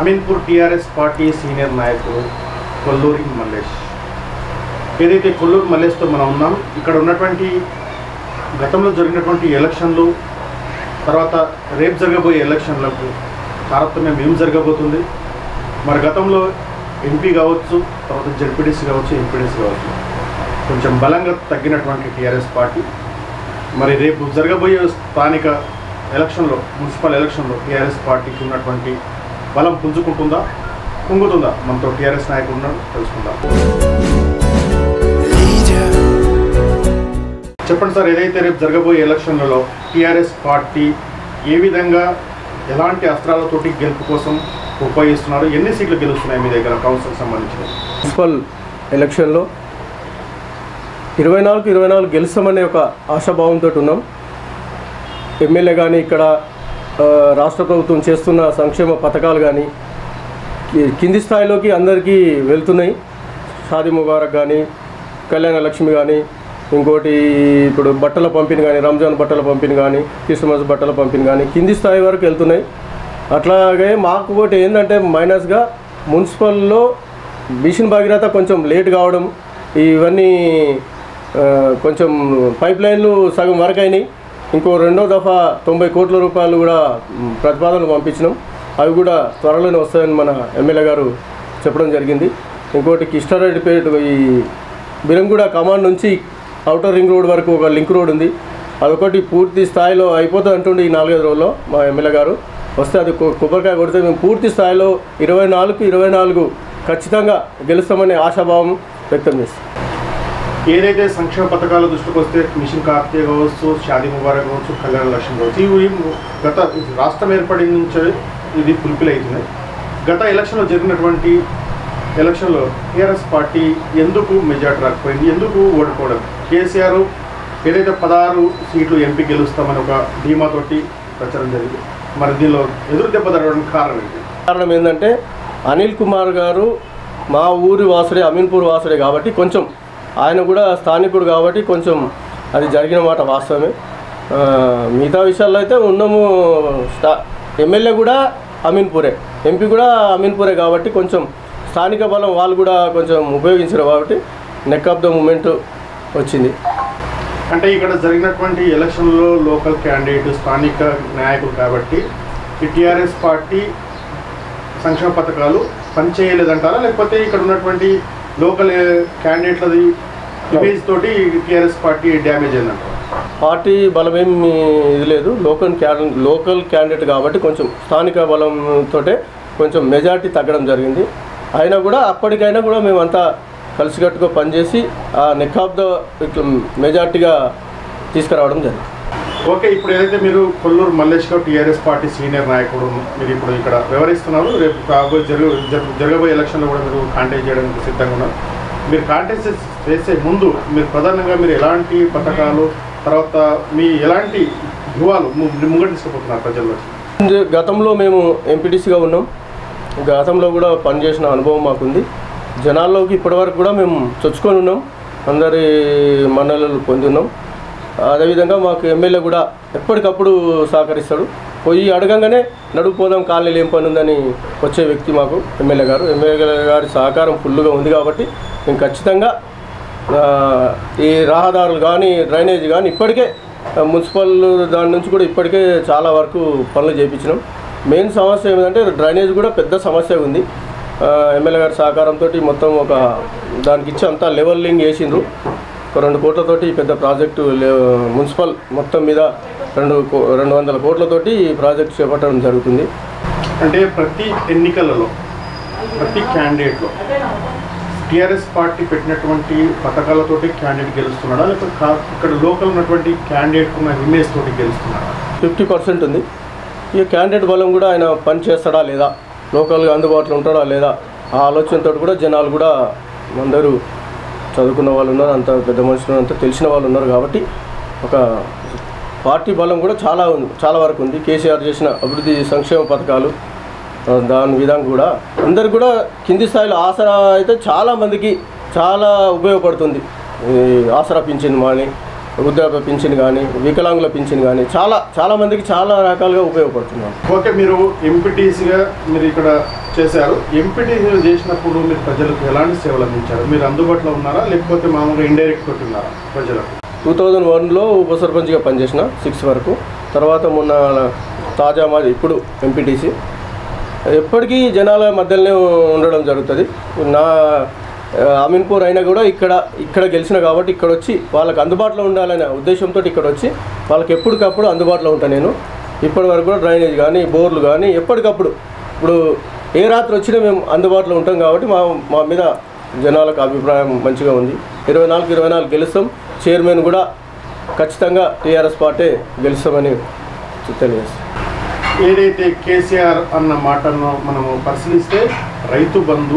Ameenpur TRS party senior నాయకుడు కొల్లూరి మల్లేష్ ఏదైతే కొల్లూరు మల్లేష్తో మనం ఉన్నాం ఇక్కడ ఉన్నటువంటి గతంలో జరిగినటువంటి ఎలక్షన్లు తర్వాత రేపు జరగబోయే ఎలక్షన్లకు తారతమ్యం ఏం జరగబోతుంది మరి గతంలో ఎంపీ కావచ్చు తర్వాత జడ్పీటీసీ కావచ్చు ఎంపీడీసీ కావచ్చు కొంచెం బలంగా తగ్గినటువంటి టీఆర్ఎస్ పార్టీ మరి రేపు జరగబోయే స్థానిక ఎలక్షన్లో మున్సిపల్ ఎలక్షన్లో టీఆర్ఎస్ పార్టీకి ఉన్నటువంటి బలం పుంజుకుంటుందా కుంగుతుందా మనతో టీఆర్ఎస్ నాయకుడు ఉన్నాడు తెలుసుకుందాం చెప్పండి సార్ ఏదైతే రేపు జరగబోయే ఎలక్షన్లలో టీఆర్ఎస్ పార్టీ ఏ విధంగా ఎలాంటి అస్త్రాలతోటి గెలుపు కోసం ఉపయోగిస్తున్నారు ఎన్ని సీట్లు గెలుస్తున్నాయి మీ దగ్గర కౌన్సిల్ సంబంధించి మున్సిపల్ ఎలక్షన్లో ఇరవై నాలుగు ఇరవై నాలుగు గెలుస్తామనే ఒక ఆశాభావంతో ఉన్నాం ఎమ్మెల్యే కానీ ఇక్కడ ఆ, రాష్ట్ర ప్రభుత్వం చేస్తున్న సంక్షేమ పథకాలు కానీ కి- కింది స్థాయిలోకి అందరికీ వెళ్తున్నాయి షాదీ ముబారక్ కానీ కళ్యాణ లక్ష్మి కానీ ఇంకోటి ఇప్పుడు బట్టల పంపిణీ కానీ రంజాన్ బట్టల పంపిణీ కానీ క్రిస్మస్ బట్టల పంపిణీ కానీ కింది స్థాయి వరకు వెళ్తున్నాయి అట్లాగే మాకు ఒకటి ఏంటంటే మైనస్గా మున్సిపల్లో మిషన్ భగీరథ కొంచెం లేట్ కావడం ఇవన్నీ ఆ, కొంచెం పైప్ లైన్లు సగం వరకు అయినాయి ఇంకో రెండో దఫా తొంభై కోట్ల రూపాయలు కూడా మ్, ప్రతిపాదనలు పంపించినాం అవి కూడా త్వరలోనే వస్తాయని మన ఎమ్మెల్యే గారు చెప్పడం జరిగింది ఇంకోటి కిష్టారెడ్డిపేట ఈ బిరంగూడ కమాండ్ నుంచి అవుటర్ రింగ్ రోడ్ వరకు ఒక లింక్ రోడ్ ఉంది అదొకటి పూర్తి స్థాయిలో అయిపోతుంది అంటుండే ఈ నాలుగైదు రోజుల్లో మా ఎమ్మెల్యే గారు వస్తే అది కొ- కొబ్బరికాయ కొడితే మేము పూర్తి స్థాయిలో ఇరవై నాలుగు ఇరవై నాలుగు ఖచ్చితంగా గెలుస్తామనే ఆశాభావం వ్యక్తం చేస్తాం ఏదైతే సంక్షేమ పథకాల దృష్టికి వస్తే మిషన్ కార్తీయ కావచ్చు షాదీ ముబారక్ కావచ్చు కళ్యాణ లక్ష్యం కావచ్చు ఇవి గత రాష్ట్రం ఏర్పడిన నుంచే ఇది ఫుల్ఫిల్ అవుతున్నాయి గత ఎలక్షన్లో జరిగినటువంటి ఎలక్షన్లో టీఆర్ఎస్ పార్టీ ఎందుకు మెజార్టీ రాకపోయింది ఎందుకు ఓడిపోవడం కేసీఆర్ ఏదైతే పదహారు సీట్లు ఎంపీ గెలుస్తామని ఒక ధీమాతోటి ప్రచారం జరిగింది మరి దీనిలో ఎదురు దెబ్బ తగ్గడానికి కారణం ఏంటి కారణం ఏంటంటే అనిల్ కుమార్ గారు మా ఊరి వాసుడే అమీన్పూర్ వాసుడే కాబట్టి కొంచెం ఆయన కూడా స్థానికుడు కాబట్టి కొంచెం అది జరిగిన మాట వాస్తవమే ఆ, మిగతా విషయాల్లో అయితే ఉన్నాము స్టా ఎమ్మెల్యే కూడా అమీన్పూరే ఎంపీ కూడా అమీన్పూరే కాబట్టి కొంచెం స్థానిక బలం వాళ్ళు కూడా కొంచెం ఉపయోగించారు కాబట్టి నెక్ ఆఫ్ ద మూమెంట్ వచ్చింది అంటే ఇక్కడ జరిగినటువంటి ఎలక్షన్లో లోకల్ క్యాండిడేట్ స్థానిక నాయకులు కాబట్టి ఈ టీఆర్ఎస్ పార్టీ సంక్షేమ పథకాలు పనిచేయలేదంటారా లేకపోతే ఇక్కడ ఉన్నటువంటి లోకల్ క్యాండిడేట్లది ఇమేజ్ తోటి టీఆర్ఎస్ పార్టీ డ్యామేజ్ అయిందంటారా పార్టీ బలమేం ఇది లేదు లోకల్ క్యాన్ లోకల్ క్యాండిడేట్ కాబట్టి కొంచెం స్థానిక బలంతో కొంచెం మెజార్టీ తగ్గడం జరిగింది అయినా కూడా అప్పటికైనా కూడా మేమంతా కలిసికట్టుగా పనిచేసి ఆ నెక్ ఆఫ్ ద ఇట్లా మెజార్టీగా తీసుకురావడం జరిగింది ఓకే ఇప్పుడు ఏదైతే మీరు కొల్లూరు మల్లేష్ గారు టీఆర్ఎస్ పార్టీ సీనియర్ నాయకుడు మీరు ఇప్పుడు ఇక్కడ వివరిస్తున్నారు రేపు కాబోయే జరుగు జరుగు- జరగబోయే ఎలక్షన్లో కూడా మీరు కాంటాక్ట్ చేయడానికి సిద్ధంగా ఉన్నారు మీరు కాంటాక్ట్ చేసే ముందు మీరు ప్రధానంగా మీరు ఎలాంటి పథకాలు తర్వాత మీ ఎలాంటి యువాలు ము- ముంగట తీసుకుపోతున్నారు ప్రజల్లో గతంలో మేము ఎంపీటీసీగా ఉన్నాం గతంలో కూడా పనిచేసిన అనుభవం మాకుంది జనాల్లోకి ఇప్పటివరకు కూడా మేము చొచ్చుకొని ఉన్నాం అందరి మన్ననలు పొంది ఉన్నాం అదేవిధంగా మాకు ఎమ్మెల్యే కూడా ఎప్పటికప్పుడు సహకరిస్తాడు పోయి అడగంగానే నడుపు పోదాం కాలనీలు ఏం పని ఉందని వచ్చే వ్యక్తి మాకు ఎమ్మెల్యే గారు ఎమ్మెల్యే గారి సహకారం ఫుల్గా ఉంది కాబట్టి మేము ఖచ్చితంగా ఆ, ఈ రహదారులు కానీ డ్రైనేజ్ కానీ ఇప్పటికే ఆ, మున్సిపల్ దాని నుంచి కూడా ఇప్పటికే చాలా వరకు పనులు చేయించినాం మెయిన్ సమస్య ఏమిటంటే డ్రైనేజ్ కూడా పెద్ద సమస్య ఉంది ఆ, ఎమ్మెల్యే గారి సహకారంతో మొత్తం ఒక దానికి ఇచ్చి అంతా లెవెల్లింగ్ వేసిండ్రు ఒక రెండు కోట్లతోటి ఈ పెద్ద ప్రాజెక్టు లే- మున్సిపల్ మొత్తం మీద రెండు కో- రెండు వందల కోట్లతోటి ఈ ప్రాజెక్ట్ చేపట్టడం జరుగుతుంది అంటే ప్రతి ఎన్నికలలో ప్రతి క్యాండిడేట్లో టీఆర్ఎస్ పార్టీ పెట్టినటువంటి పథకాలతోటి క్యాండిడేట్ గెలుస్తున్నాడా లేకపోతే కా- ఇక్కడ లోకల్ ఉన్నటువంటి క్యాండిడేట్ ఉన్న ఇమేజ్ తోటి గెలుస్తున్నాడా ఫిఫ్టీ పర్సెంట్ ఉంది ఈ క్యాండిడేట్ బలం కూడా ఆయన పని చేస్తాడా లేదా లోకల్గా అందుబాటులో ఉంటాడా లేదా ఆ ఆలోచనతో కూడా జనాలు కూడా అందరూ చదువుకున్న వాళ్ళు ఉన్నారు అంత పెద్ద మనుషులు అంతా తెలిసిన వాళ్ళు ఉన్నారు కాబట్టి ఒక పార్టీ బలం కూడా చాలా ఉంది చాలా వరకు ఉంది కేసీఆర్ చేసిన అభివృద్ధి సంక్షేమ పథకాలు ఆ, దాని విధంగా కూడా అందరికి కూడా కింది స్థాయిలో ఆసరా అయితే చాలా మందికి చాలా ఉపయోగపడుతుంది ఈ ఆసరా పింఛన్ కానీ వృద్ధాప్య పింఛన్ కానీ వికలాంగుల పింఛన్ కానీ చాలా చాలా మందికి చాలా రకాలుగా ఉపయోగపడుతుంది ఓకే మీరు ఎంపీటీసీగా మీరు ఇక్కడ చేశారు ఎంపీటీసీలు చేసినప్పుడు మీరు ప్రజలకు ఎలాంటి సేవలు అందించారు మీరు అందుబాటులో ఉన్నారా లేకపోతే మామూలుగా ఇండైరెక్ట్ తోటి ఉన్నారా ప్రజలకు టూ థౌజండ్ వన్లో ఉప సర్పంచ్గా పనిచేసిన సిక్స్ వరకు తర్వాత మొన్న తాజా మాది ఇప్పుడు ఎంపీటీసీ ఎప్పటికీ జనాల మధ్యలోనే ఉండడం జరుగుతుంది నా ఆ, అమీన్పూర్ అయినా కూడా ఇక్కడ ఇక్కడ గెలిచిన కాబట్టి ఇక్కడ వచ్చి వాళ్ళకి అందుబాటులో ఉండాలనే ఉద్దేశంతో ఇక్కడ వచ్చి వాళ్ళకి ఎప్పటికప్పుడు అందుబాటులో ఉంటాను నేను ఇప్పటి వరకు కూడా డ్రైనేజ్ కానీ బోర్లు కానీ ఎప్పటికప్పుడు ఇప్పుడు ఏ రాత్రి వచ్చినా మేము అందుబాటులో ఉంటాం కాబట్టి మా మా మీద జనాలకు అభిప్రాయం మంచిగా ఉంది ఇరవై నాలుగు ఇరవై నాలుగు గెలుస్తాం చైర్మన్ కూడా ఖచ్చితంగా టీఆర్ఎస్ పార్టీ గెలుస్తామని తెలియజేస్తాం ఏదైతే కేసీఆర్ అన్న మాటను మనము పరిశీలిస్తే రైతు బంధు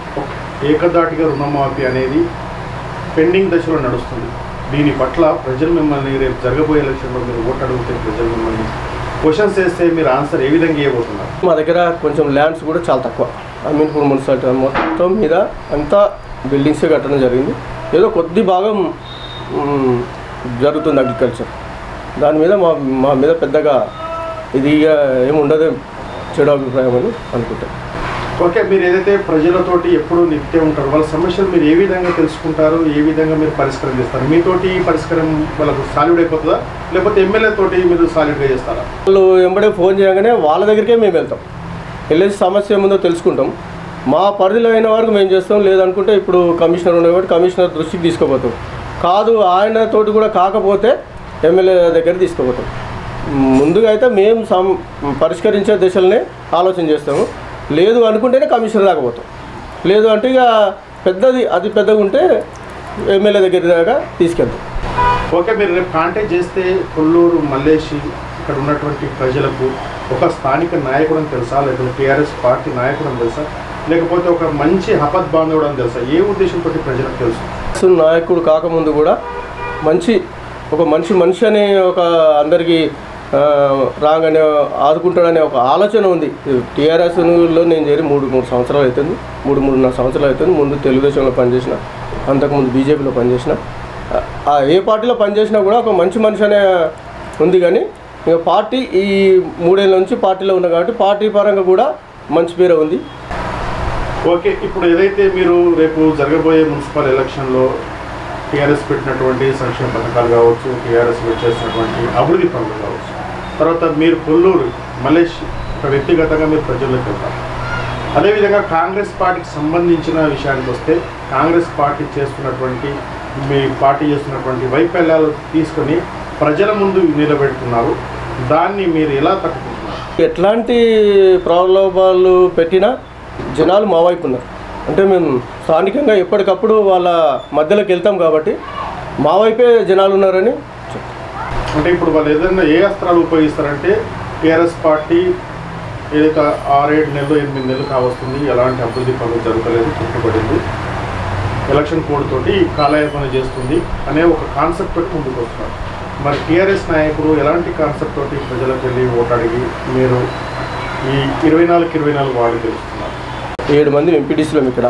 ఏకదాటిగా రుణమాఫీ అనేది పెండింగ్ దశలో నడుస్తుంది దీని పట్ల ప్రజలు మిమ్మల్ని రేపు జరగబోయే ఎలక్షన్లో మీరు ఓటు అడిగితే ప్రజలు మిమ్మల్ని క్వశ్చన్స్ వేస్తే మీరు ఆన్సర్ ఏ విధంగా ఇవ్వబోతున్నారు మా దగ్గర కొంచెం ల్యాండ్స్ కూడా చాలా తక్కువ అమీన్పూర్ మున్సిపాలిటీ మొత్తం మీద అంతా బిల్డింగ్స్ కట్టడం జరిగింది ఏదో కొద్ది భాగం మ్, జరుగుతుంది అగ్రికల్చర్ దాని మీద మా మా మీద పెద్దగా ఇది ఏమి ఉండదు చెడు అభిప్రాయం అని అనుకుంటాను ఓకే మీరు ఏదైతే ప్రజలతోటి ఎప్పుడు నిత్యం ఉంటారు వాళ్ళ సమస్యలు మీరు ఏ విధంగా తెలుసుకుంటారు ఏ విధంగా మీరు పరిష్కారం చేస్తారు మీతోటి ఈ పరిష్కారం వాళ్ళకు సాలిడ్ అయిపోతుందా లేకపోతే ఎమ్మెల్యే తోటి మీరు సాలిడ్గా చేస్తారా వాళ్ళు వెంబడే ఫోన్ చేయగానే వాళ్ళ దగ్గరికే మేము వెళ్తాం వెళ్ళేసి సమస్య ఏముందో తెలుసుకుంటాం మా పరిధిలో అయిన వరకు మేము చేస్తాం లేదనుకుంటే ఇప్పుడు కమిషనర్ ఉండే కాబట్టి కమిషనర్ దృష్టికి తీసుకుపోతాం కాదు ఆయనతోటి కూడా కాకపోతే ఎమ్మెల్యే దగ్గర తీసుకుపోతాం ముందుగా అయితే మేము సం పరిష్కరించే దిశలనే ఆలోచన చేస్తాము లేదు అనుకుంటేనే కమిషనర్ దాకా పోతాం లేదు అంటే ఇక పెద్దది అది పెద్దగా ఉంటే ఎమ్మెల్యే దగ్గర దాకా తీసుకెళ్తాం ఓకే మీరు రేపు కాంటాక్ట్ చేస్తే కొల్లూరు మల్లేషి ఇక్కడ ఉన్నటువంటి ప్రజలకు ఒక స్థానిక నాయకుడు అని తెలుసా లేకపోతే టీఆర్ఎస్ పార్టీ నాయకుడు అని తెలుసా లేకపోతే ఒక మంచి హపత్ బాంధవుడు అని తెలుసా ఏ ఉద్దేశంతో ప్రజలకు తెలుసు అసలు నాయకుడు కాకముందు కూడా మంచి ఒక మనిషి మనిషి అనే ఒక అందరికీ ఆ, రాగానే ఆదుకుంటాడనే ఒక ఆలోచన ఉంది టీఆర్ఎస్లో నేను చేరి మూడు మూడు సంవత్సరాలు అవుతుంది మూడు మూడున్నర సంవత్సరాలు అవుతుంది ముందు తెలుగుదేశంలో పనిచేసిన అంతకుముందు బీజేపీలో పనిచేసిన ఆ, ఆ ఏ పార్టీలో పనిచేసినా కూడా ఒక మంచి మనిషి అనే ఉంది కానీ ఇక పార్టీ ఈ మూడేళ్ళ నుంచి పార్టీలో ఉన్న కాబట్టి పార్టీ పరంగా కూడా మంచి పేరు ఉంది ఓకే ఇప్పుడు ఏదైతే మీరు రేపు జరగబోయే మున్సిపల్ ఎలక్షన్లో టీఆర్ఎస్ పెట్టినటువంటి సంక్షేమ పథకాలు కావచ్చు టీఆర్ఎస్ చేసినటువంటి అభివృద్ధి పనులు కావచ్చు తర్వాత మీరు కొల్లూరు మలేష్ ఒక వ్యక్తిగతంగా మీరు ప్రజల్లోకి వెళ్తారు అదేవిధంగా కాంగ్రెస్ పార్టీకి సంబంధించిన విషయానికి వస్తే కాంగ్రెస్ పార్టీ చేస్తున్నటువంటి మీ పార్టీ చేస్తున్నటువంటి వైఫల్యాలు తీసుకొని ప్రజల ముందు నిలబెడుతున్నారు దాన్ని మీరు ఎలా తట్టుకుంటున్నారు ఎట్లాంటి ప్రలోభాలు పెట్టినా జనాలు మా వైపు ఉన్నారు అంటే మేము స్థానికంగా ఎప్పటికప్పుడు వాళ్ళ మధ్యలోకి వెళ్తాం కాబట్టి మా వైపే జనాలు ఉన్నారని చెప్తాం. అంటే ఇప్పుడు వాళ్ళు ఏదైనా ఏ అస్త్రాలు ఉపయోగిస్తారంటే టీఆర్ఎస్ పార్టీ ఏదైతే ఆరేడు నెలలు ఎనిమిది నెలలు కావస్తుంది ఎలాంటి అభివృద్ధి పనులు జరగలేదు చుట్టుపడింది ఎలక్షన్ కోడ్ తోటి కాలయాపన చేస్తుంది అనే ఒక కాన్సెప్ట్ తోటి ముందుకు వస్తున్నారు మరి టీఆర్ఎస్ నాయకులు ఎలాంటి కాన్సెప్ట్ తోటి ప్రజలకు వెళ్ళి ఓటు అడిగి మీరు ఈ ఇరవై నాలుగు ఇరవై నాలుగు వాళ్ళు గెలుస్తున్నారు ఏడు మంది ఎంపీటీసీలం ఇక్కడ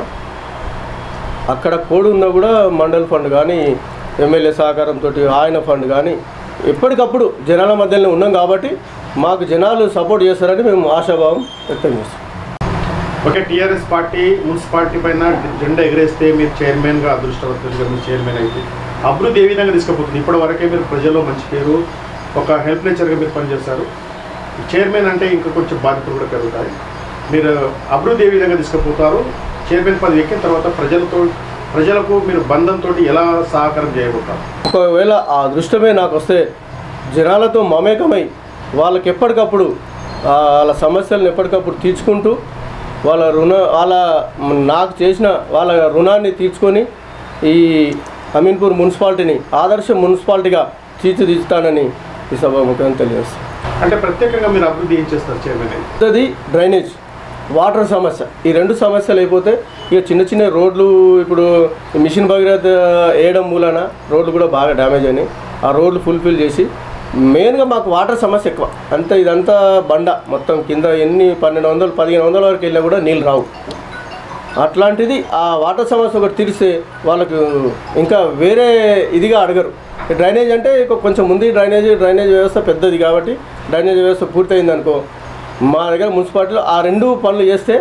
అక్కడ కోడ్ ఉన్నా కూడా మండల్ ఫండ్ కానీ ఎమ్మెల్యే సహకారంతో ఆయన ఫండ్ కానీ ఎప్పటికప్పుడు జనాల మధ్యలో ఉన్నాం కాబట్టి మాకు జనాలు సపోర్ట్ చేస్తారని మేము ఆశాభావం వ్యక్తం చేస్తాం ఓకే టీఆర్ఎస్ పార్టీ మున్సిపాలిటీ పైన జెండా ఎగరేస్తే మీరు చైర్మన్గా అదృష్టవంతులుగా మీరు చైర్మన్ అయితే అభివృద్ధి ఏ విధంగా తీసుకుపోతుంది ఇప్పటి వరకే మీరు ప్రజల్లో మంచి పేరు ఒక హెల్ప్ నేచర్గా మీరు పనిచేస్తారు చైర్మన్ అంటే ఇంకా కొంచెం బాధ్యతలు కూడా పెరుగుతాయి మీరు అభివృద్ధి ఏ విధంగా తీసుకుపోతారు చైర్మన్ పదవి ఎక్కిన తర్వాత ప్రజలతో ప్రజలకు మీరు బంధంతో ఎలా సహకారం చేయబోతారు ఒకవేళ ఆ అదృష్టమే నాకు వస్తే జనాలతో మమేకమై వాళ్ళకి ఎప్పటికప్పుడు ఆ, వాళ్ళ సమస్యలను ఎప్పటికప్పుడు తీర్చుకుంటూ వాళ్ళ రుణ వాళ్ళ నాకు చేసిన వాళ్ళ రుణాన్ని తీర్చుకొని ఈ అమీన్పూర్ మున్సిపాలిటీని ఆదర్శ మున్సిపాలిటీగా తీర్చిదిద్దుతానని ఈ సభాముఖంగా తెలియజేస్తాను అంటే ప్రత్యేకంగా మీరు అభివృద్ధి ఏం చేస్తారు చైర్మన్ అయితే పెద్దది డ్రైనేజ్ వాటర్ సమస్య ఈ రెండు సమస్యలు అయిపోతే ఇక చిన్న చిన్న రోడ్లు ఇప్పుడు మిషన్ భగీరథ వేయడం మూలన రోడ్లు కూడా బాగా డ్యామేజ్ అయినాయి ఆ రోడ్లు ఫుల్ఫిల్ చేసి మెయిన్గా మాకు వాటర్ సమస్య ఎక్కువ అంత ఇదంతా బండ మొత్తం కింద ఎన్ని పన్నెండు వందలు పదిహేను వందల వరకు వెళ్ళినా కూడా నీళ్ళు రావు అట్లాంటిది ఆ వాటర్ సమస్య ఒకటి తీరిస్తే వాళ్ళకు ఇంకా వేరే ఇదిగా అడగరు ఈ డ్రైనేజ్ అంటే ఇక కొంచెం ముందు డ్రైనేజ్ డ్రైనేజ్ వ్యవస్థ పెద్దది కాబట్టి డ్రైనేజ్ వ్యవస్థ పూర్తయింది అనుకో మా దగ్గర మున్సిపాలిటీలో ఆ రెండు పనులు చేస్తే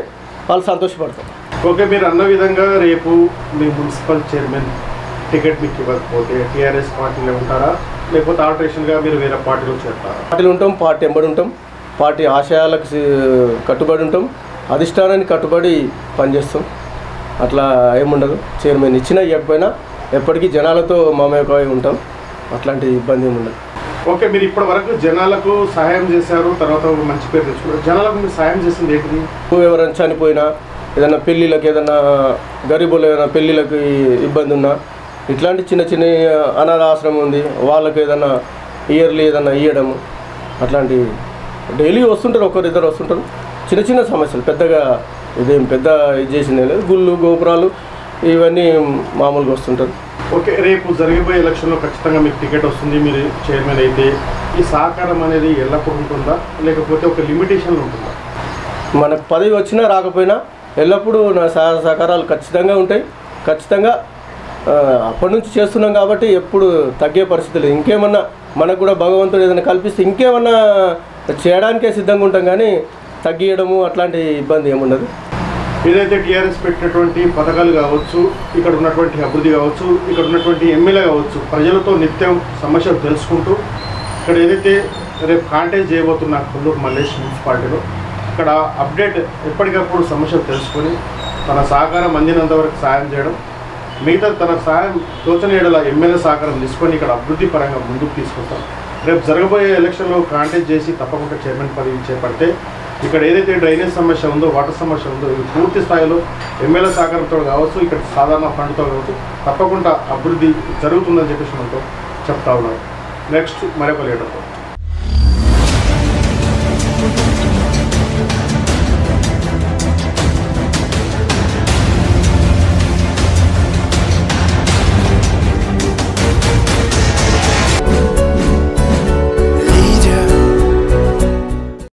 వాళ్ళు సంతోషపడతారు ఓకే మీరు అన్న విధంగా రేపు మీ మున్సిపల్ చైర్మన్ టికెట్ మీకు ఇవ్వకపోతే టీఆర్ఎస్ పార్టీలో ఉంటారా లేకపోతే ఆల్టరేషన్గా మీరు వేరే పార్టీలో చేరుతారా పార్టీలు ఉంటాం పార్టీ ఎంబడి ఉంటాం పార్టీ ఆశయాలకు సి- కట్టుబడి ఉంటాం అధిష్టానానికి కట్టుబడి పనిచేస్తాం అట్లా ఏముండదు చైర్మన్ ఇచ్చినా ఇవ్వకపోయినా ఎప్పటికీ జనాలతో మమేకమై ఉంటాం అట్లాంటి ఇబ్బంది ఏమి ఉండదు ఓకే మీరు ఇప్పటి వరకు జనాలకు సహాయం చేశారు తర్వాత ఒక మంచి పేరు తెచ్చుకున్నారు జనాలకు మీరు సహాయం చేసింది ఏంటిది ఎవరైనా చనిపోయినా ఏదైనా పెళ్ళిళ్ళకి ఏదైనా గరీబులు ఏదైనా పెళ్ళిళ్ళకి ఇబ్బంది ఉన్నా ఇట్లాంటి చిన్న చిన్న అనాథ ఆశ్రమం ఉంది వాళ్ళకి ఏదైనా ఇయర్లీ ఏదైనా ఇవ్వడము అట్లాంటి డైలీ వస్తుంటారు ఒకరిద్దరు వస్తుంటారు చిన్న చిన్న సమస్యలు పెద్దగా ఇదేం పెద్ద ఇది చేసిందే లేదు గుళ్ళు గోపురాలు ఇవన్నీ మామూలుగా వస్తుంటారు ఓకే రేపు జరిగిపోయే ఎలక్షన్లో ఖచ్చితంగా మీకు టికెట్ వస్తుంది మీరు చైర్మన్ అయితే ఈ సహకారం అనేది ఎల్లప్పుడూ ఉంటుందా లేకపోతే ఒక లిమిటేషన్ ఉంటుందా మనకు పదవి వచ్చినా రాకపోయినా ఎల్లప్పుడూ నా సహాయ సహకారాలు ఖచ్చితంగా ఉంటాయి ఖచ్చితంగా ఆ, అప్పటి నుంచి చేస్తున్నాం కాబట్టి ఎప్పుడు తగ్గే పరిస్థితి లేదు ఇంకేమన్నా మనకు కూడా భగవంతుడు ఏదైనా కల్పిస్తే ఇంకేమన్నా చేయడానికే సిద్ధంగా ఉంటాం కానీ తగ్గియడము అట్లాంటి ఇబ్బంది ఏముండదు ఏదైతే టీఆర్ఎస్ పెట్టినటువంటి పథకాలు కావచ్చు ఇక్కడ ఉన్నటువంటి అభివృద్ధి కావచ్చు ఇక్కడ ఉన్నటువంటి ఎమ్మెల్యే కావచ్చు ప్రజలతో నిత్యం సమస్యలు తెలుసుకుంటూ ఇక్కడ ఏదైతే రేపు కాంటాక్ట్ చేయబోతున్న కొల్లూరు మల్లేష్ మున్సిపాలిటీలో ఇక్కడ అప్డేట్ ఎప్పటికప్పుడు సమస్యలు తెలుసుకొని తన సహకారం అందినంత వరకు సాయం చేయడం మిగతా తన సహాయం తోచనీయడల ఎమ్మెల్యే సహకారం తీసుకొని ఇక్కడ అభివృద్ధి పరంగా ముందుకు తీసుకొస్తాం రేపు జరగబోయే ఎలక్షన్లో కాంటాక్ట్ చేసి తప్పకుండా చైర్మన్ పదవి చేపడితే ఇక్కడ ఏదైతే డ్రైనేజ్ సమస్య ఉందో వాటర్ సమస్య ఉందో ఇది పూర్తి స్థాయిలో ఎమ్మెల్యే సహకారంతో కావచ్చు ఇక్కడ సాధారణ ఫండ్తో కావచ్చు తప్పకుండా అభివృద్ధి జరుగుతుందని చెప్పేసి మనతో చెప్తా ఉన్నారు నెక్స్ట్ మరొక లీడర్తో